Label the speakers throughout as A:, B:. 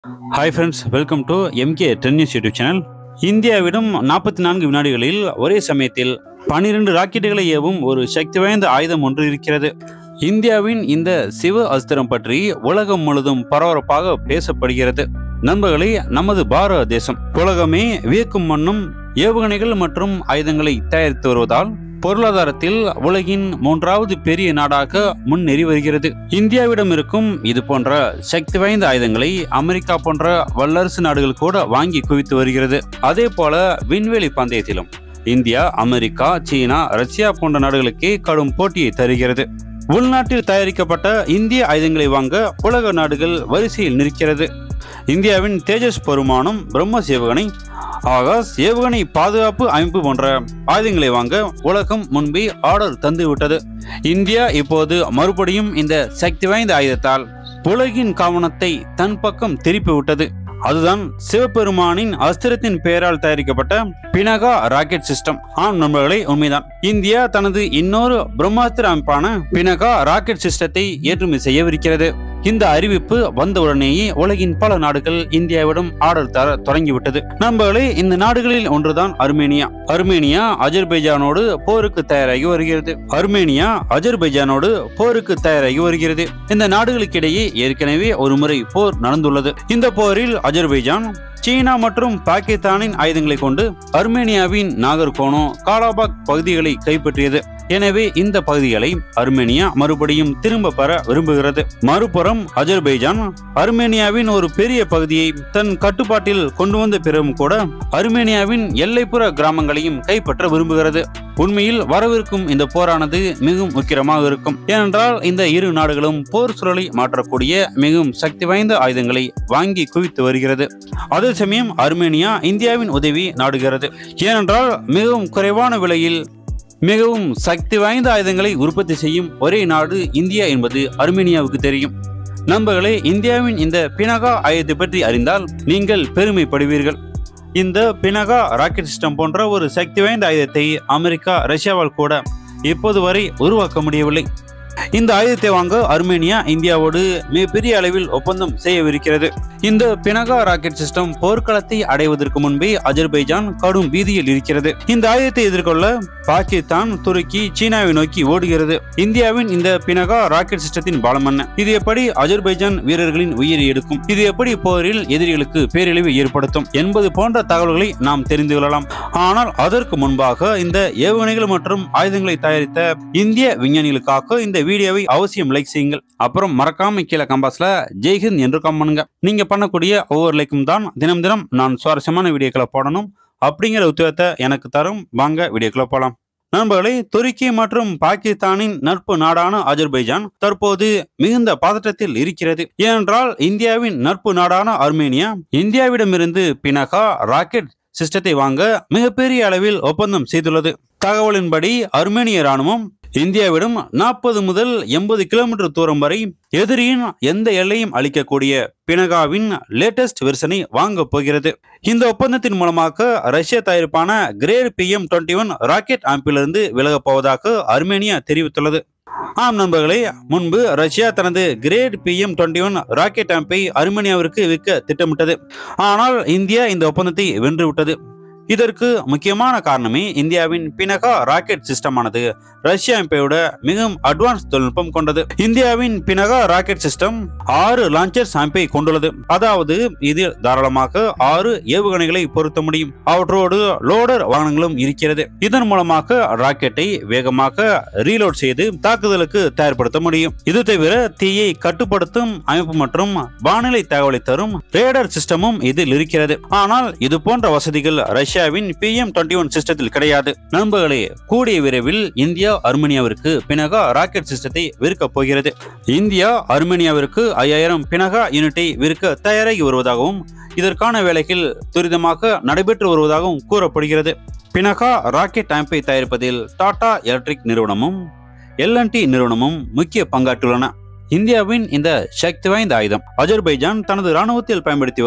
A: hi friends welcome to MK ten news YouTube channel இந்தியாவிடம் நாற்பத்தி நான்கு வினாடிகளில் ஒரே சமயத்தில் பனிரெண்டு ராக்கெட்டுகளை ஏவும் ஒரு சக்தி வாய்ந்த ஆயுதம் ஒன்று இருக்கிறது இந்தியாவின் இந்த சிவ அஸ்திரம் பற்றி உலகம் முழுதும் பரபரப்பாக பேசப்படுகிறது நண்பர்களே நமது பாரத தேசம் உலகமே வியக்கும் வண்ணம் ஏவுகணைகள் மற்றும் ஆயுதங்களை தயாரித்து வருவதால் பொருளாதாரத்தில் உலகின் மூன்றாவது பெரிய நாடாக முன்னேறி வருகிறது இந்தியாவிடம் இருக்கும் இது போன்ற சக்தி வாய்ந்த ஆயுதங்களை அமெரிக்கா போன்ற வல்லரசு நாடுகள் கூட வாங்கி குவித்து வருகிறது அதே போல விண்வெளி பந்தயத்திலும் இந்தியா அமெரிக்கா சீனா ரஷ்யா போன்ற நாடுகளுக்கே கடும் போட்டியை தருகிறது உள்நாட்டில் தயாரிக்கப்பட்ட இந்திய ஆயுதங்களை வாங்க உலக நாடுகள் வரிசையில் நிற்கிறது இந்தியாவின் தேஜஸ் பெருமானம் பிரம்மோஸ் ஏவுகணை ஆகாஷ் ஏவுகணை பாதுகாப்பு அமைப்பு போன்ற ஆயுதங்களை வாங்க உலகம் முன்பே ஆர்டர் தந்து விட்டது இந்தியா இப்போது மறுபடியும் இந்த சக்தி வாய்ந்த ஆயுதத்தால் உலகின் கவனத்தை தன் பக்கம் திருப்பி விட்டது அதுதான் சிவபெருமானின் அஸ்திரத்தின் பெயரால் தயாரிக்கப்பட்ட பினகா ராக்கெட் சிஸ்டம் ஆம் நண்பர்களே உண்மைதான் இந்தியா தனது இன்னொரு பிரம்மாஸ்திர அமைப்பான பினகா ராக்கெட் சிஸ்டத்தை ஏற்றுமதி செய்யவிருக்கிறது இந்த அறிவிப்பு வந்தவுடனேயே உலகின் பல நாடுகள் இந்தியாவிடம் ஆர்டர் தர தொடங்கிவிட்டது நண்பர்களே இந்த நாடுகளில் ஒன்றுதான் அர்மேனியா அர்மேனியா அஜர்பைஜானோடு போருக்கு தயாராகி வருகிறது அர்மேனியா அஜர்பைஜானோடு போருக்கு தயாராகி வருகிறது இந்த நாடுகளுக்கிடையே ஏற்கனவே ஒரு முறை போர் நடந்துள்ளது இந்த போரில் அஜர்பைஜான் சீனா மற்றும் பாகிஸ்தானின் ஆயுதங்களை கொண்டு அர்மேனியாவின் நாகர்கோனோ காலாபாக் பகுதிகளை கைப்பற்றியது எனவே இந்த பகுதிகளை அர்மேனியா மறுபடியும் திரும்ப பெற விரும்புகிறது மறுபுறம் அஜர்பைஜான் அர்மேனியாவின் ஒரு பெரிய பகுதியை தன் கட்டுப்பாட்டில் கொண்டு வந்த பிறகும் கூட அர்மேனியாவின் எல்லைப்புற கிராமங்களையும் கைப்பற்ற விரும்புகிறது உண்மையில் வரவிருக்கும் இந்த போரானது மிகவும் முக்கியமாக இருக்கும் ஏனென்றால் இந்த இரு நாடுகளும் போர் சூழலை மாற்றக்கூடிய மிகவும் சக்தி வாய்ந்த ஆயுதங்களை வாங்கி குவித்து வருகிறது அதே சமயம் அர்மேனியா இந்தியாவின் உதவி நாடுகிறது ஏனென்றால் மிகவும் குறைவான விலையில் மிகவும் சக்தி வாய்ந்த ஆயுதங்களை உற்பத்தி செய்யும் ஒரே நாடு இந்தியா என்பது அர்மேனியாவுக்கு தெரியும் நண்பர்களே இந்தியாவின் இந்த பினகா ஆயுதத்தை பற்றி அறிந்தால் நீங்கள் பெருமைப்படுவீர்கள் இந்த பினகா ராக்கெட் சிஸ்டம் போன்ற ஒரு சக்தி வாய்ந்த ஆயுதத்தை அமெரிக்கா ரஷ்யாவால் கூட இப்போது வரை உருவாக்க முடியவில்லை இந்த ஆயுதத்தை வாங்க அர்மேனியா இந்தியாவோடு மிகப்பெரிய அளவில் ஒப்பந்தம் செய்யவிருக்கிறது இந்த பினகா ராக்கெட் சிஸ்டம் போர்க்களத்தை அடைவதற்கு முன்பே அஜர்பைஜான் கடும் பீதியில் இருக்கிறது இந்த ஆயுதத்தை எதிர்கொள்ள பாகிஸ்தான் துருக்கி சீனாவை நோக்கி ஓடுகிறது இந்தியாவின் இந்த பினகா ராக்கெட் சிஸ்டத்தின் பலம் என்ன இது எப்படி அஜர்பைஜான் வீரர்களின் உயிரை எடுக்கும் இது எப்படி போரில் எதிரிகளுக்கு பேரழிவை ஏற்படுத்தும் என்பது போன்ற தகவல்களை நாம் தெரிந்து கொள்ளலாம் ஆனால் அதற்கு முன்பாக இந்த ஏவுகணைகள் மற்றும் ஆயுதங்களை தயாரித்த இந்திய விஞ்ஞானிகளுக்காக இந்த வீடியோவை அவசியம் லைக் செய்யுங்கள் அப்புறம் மறக்காம கீழே கம்பாஸ்ல ஜெய்ஹிந்த் என்று கம் பண்ணுங்க நீங்க பண்ணக்கூடிய ஒவ்வொரு லைக்கும் தான் தினம் தினம் நான் சுவாரஸ்யமான வீடியோக்களை போடணும் அப்படிங்கிற உத்தியோகத்தை எனக்கு தரும் வாங்க வீடியோக்களை போலாம் நண்பர்களே துருக்கி மற்றும் பாகிஸ்தானின் நட்பு நாடான அஜர்பைஜான் தற்போது மிகுந்த பதற்றத்தில் இருக்கிறது ஏனென்றால் இந்தியாவின் நட்பு நாடான அர்மேனியா இந்தியாவிடமிருந்து பினகா ராக்கெட் சிஸ்டத்தை வாங்க மிகப்பெரிய அளவில் ஒப்பந்தம் செய்துள்ளது தகவலின்படி அர்மேனிய ராணுவம் இந்தியாவிடம் நாற்பது முதல் எண்பது கிலோமீட்டர் தூரம் வரை எதிரியின் எந்த எல்லையும் அளிக்கக்கூடிய பினகாவின் லேட்டஸ்ட் வெர்ஷனை வாங்க போகிறது இந்த ஒப்பந்தத்தின் மூலமாக ரஷ்ய தயாரிப்பான Grad B M twenty one rocket ஆம்பிலிருந்து விலகப் போவதாக அர்மேனியா தெரிவித்துள்ளது ஆம் நண்பர்களே முன்பு ரஷ்யா தனது Grad B M twenty one rocket ஆம்பை அர்மேனியாவிற்கு விற்க திட்டமிட்டது ஆனால் இந்தியா இந்த ஒப்பந்தத்தை வென்றுவிட்டது இதற்கு முக்கியமான காரணமே இந்தியாவின் பினகா ராக்கெட் சிஸ்டமானது ரஷ்யா அமைப்பையோட மிகவும் அட்வான்ஸ் தொழில்நுட்பம் கொண்டது இந்தியாவின் பினகா ராக்கெட் சிஸ்டம் ஆறு லான்ச்சர்ஸ் அமைப்பை கொண்டுள்ளது அதாவது இதில் தாராளமாக ஆறு ஏவுகணைகளை பொருத்த முடியும் அவற்றோடு லோடர் வாகனங்களும் இருக்கிறது இதன் மூலமாக ராக்கெட்டை வேகமாக ரீலோட் செய்து தாக்குதலுக்கு தயார்படுத்த முடியும் இது தவிர தீயை கட்டுப்படுத்தும் அமைப்பு மற்றும் வானிலை தகவலை தரும் ரேடர் சிஸ்டமும் இதில் இருக்கிறது ஆனால் இது போன்ற வசதிகள் ரஷ்யாவின் பி எம் டுவெண்ட்டி ஒன் சிஸ்டத்தில் கிடையாது நண்பர்களே கூடிய விரைவில் இந்தியா அர்மேனியாவிற்கு பினகா ராக்கெட் சிஸ்டத்தை விற்க போகிறது இந்தியா அர்மேனியாவிற்கு ஐயாயிரம் பினகா யூனிட்டை விற்க தயாராகி வருவதாகவும் இதற்கான வேலைகள் துரிதமாக நடைபெற்று வருவதாகவும் கூறப்படுகிறது பினகா ராக்கெட் அமைப்பை தயாரிப்பதில் டாடா எலக்ட்ரிக் நிறுவனமும் எல்என்டி நிறுவனமும் முக்கிய பங்காற்றியுள்ளன இந்தியாவின் இந்த சக்தி வாய்ந்த ஆயுதம் அஜர்பைஜான் தனது ராணுவத்தில் பயன்படுத்தி வரும்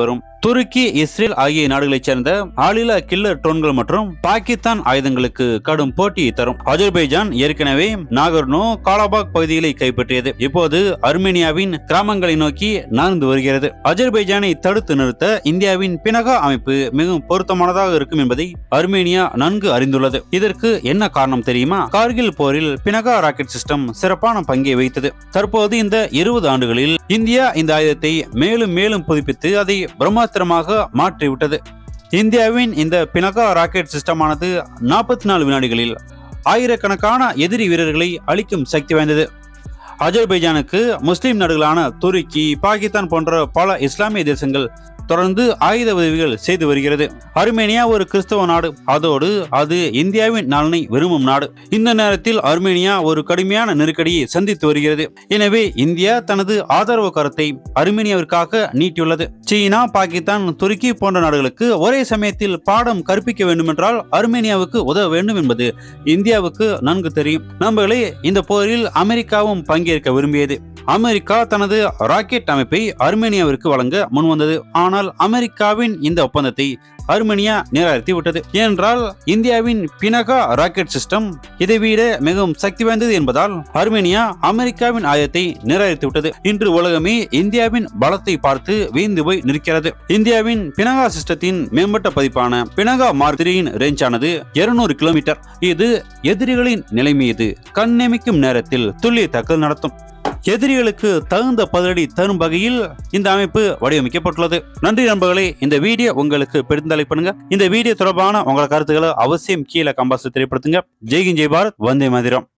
A: துருக்கி இஸ்ரேல் ஆகிய நாடுகளைச் சேர்ந்த ஆளில்லா கில்லர் ட்ரோன்கள் மற்றும் பாகிஸ்தான் ஆயுதங்களுக்கு கடும் போட்டி தரும் அஜர்பைஜான் ஏற்கனவே நாகர்னோ காலாபாக் பகுதிகளை கைப்பற்றியது இப்போது அர்மேனியாவின் கிராமங்களை நோக்கி நகர்ந்து வருகிறது அஜர்பைஜானை தடுத்து நிறுத்த இந்தியாவின் பினகா அமைப்பு மிகவும் பொருத்தமானதாக இருக்கும் என்பதை அர்மேனியா நன்கு அறிந்துள்ளது இதற்கு என்ன காரணம் தெரியுமா கார்கில் போரில் பினகா ராக்கெட் சிஸ்டம் சிறப்பான பங்கை வைத்தது தற்போது இந்த இருபது ஆண்டுகளில் இந்தியா இந்த ஆயுதத்தை மேலும் மேலும் புதுப்பித்து அதை பிரம்மாஸ்திரமாக மாற்றிவிட்டது இந்தியாவின் இந்த பினகா ராக்கெட் சிஸ்டமானது நாற்பத்தி நாலு வினாடிகளில் ஆயிரக்கணக்கான எதிரி வீரர்களை அழிக்கும் சக்தி வாய்ந்தது அஜர்பைஜானுக்கு முஸ்லிம் நாடுகளான துருக்கி பாகிஸ்தான் போன்ற பல இஸ்லாமிய தேசங்கள் தொடர்ந்து ஆயுத உதவிகள் செய்து வருகிறது அர்மேனியா ஒரு கிறிஸ்தவ நாடு அதோடு அது இந்தியாவின் நலனை விரும்பும் நாடு இந்த நேரத்தில் அர்மேனியா ஒரு கடுமையான நெருக்கடியை சந்தித்து வருகிறது எனவே இந்தியா தனது ஆதரவு கருத்தை அர்மேனியாவிற்காக நீட்டியுள்ளது சீனா பாகிஸ்தான் துருக்கி போன்ற நாடுகளுக்கு ஒரே சமயத்தில் பாடம் கற்பிக்க வேண்டுமென்றால் அர்மேனியாவுக்கு உதவ வேண்டும் என்பது இந்தியாவுக்கு நன்கு தெரியும் நம்பர்களே இந்த போரில் அமெரிக்காவும் பங்கேற்க விரும்பியது அமெரிக்கா தனது ராக்கெட் அமைப்பை அர்மேனியாவிற்கு வழங்க முன்வந்தது ஆனால் அமெரிக்காவின் இந்த ஒப்பந்தத்தை அர்மேனியா நிராகரித்து விட்டது ஏனென்றால் இந்தியாவின் பினகா ராக்கெட் சிஸ்டம் இதைவிட மிகவும் சக்தி வாய்ந்தது என்பதால் அர்மேனியா அமெரிக்காவின் ஆயத்தை நிராகரித்து விட்டது இன்று உலகமே இந்தியாவின் பலத்தை பார்த்து வீழ்ந்து போய் நிற்கிறது இந்தியாவின் பினகா சிஸ்டத்தின் மேம்பட்ட பதிப்பான பினகா மார்க் த்ரீயின் ரேஞ்சானது இருநூறு கிலோமீட்டர் இது எதிரிகளின் நிலை மீது கண்ணெமிக்கும் நேரத்தில் துல்லிய தாக்கல் நடத்தும் எதிரிகளுக்கு தகுந்த பதிலடி தரும் வகையில் இந்த அமைப்பு வடிவமைக்கப்பட்டுள்ளது நன்றி நண்பர்களே இந்த வீடியோ உங்களுக்கு பிடித்தலை பண்ணுங்க இந்த வீடியோ தொடர்பான உங்கள் கருத்துக்களை அவசியம் கீழே கம்பாஸ் தெரியப்படுத்துங்க ஜெய்கின் ஜெய் பாரத் வந்தே மாதிரம்